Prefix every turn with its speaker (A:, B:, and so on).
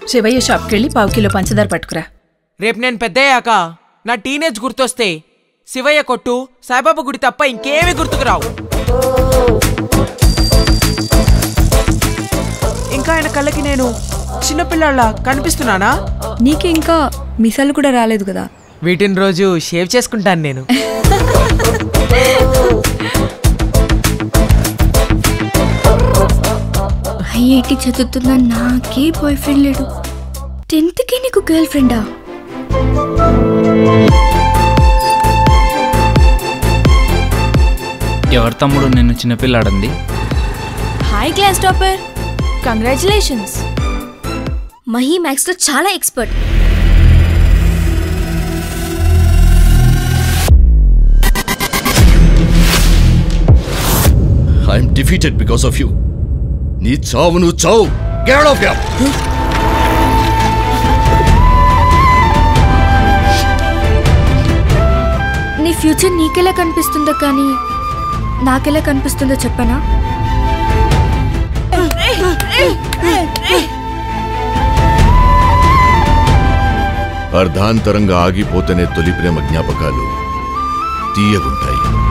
A: శివయ్య షాప్కి వెళ్ళి పావు కిలో పంచదార పట్టుకురా
B: రేపు నేను పెద్దయ్యాక నా టీనేజ్ గుర్తొస్తే శివయ్య కొట్టు సాయిబాబా గుడి తప్ప ఇంకేమీ గుర్తుకు రావు ఇంకా ఆయన కళ్ళకి నేను చిన్నపిల్లాళ్ళ కనిపిస్తున్నానా
C: నీకు ఇంకా మిసాలు కూడా రాలేదు కదా
B: వీటిని రోజు షేవ్ చేసుకుంటాను నేను
D: ఐఐటి చదువుతున్న నాకే బాయ్ ఫ్రెండ్ లేడు టెన్త్కి నీకు గర్ల్ ఫ్రెండా
E: ఎవరి తమ్ముడు నిన్ను చిన్నపిల్లాడంది
D: hi class topper congratulations Mahi మ్యాథ్స్లో చాలా expert
F: I'm defeated because of you నీ చావు నువ్వు చావు గెట్ ఆఫ్ హియర్
D: నీ ఫ్యూచర్ నీకెలా కనిపిస్తుందో కానీ నాకెలా కనిపిస్తుందో చెప్పనా
F: అర్ధాంతరంగా ఆగిపోతేనే తొలి ప్రేమ జ్ఞాపకాలు తీయగుంటాయి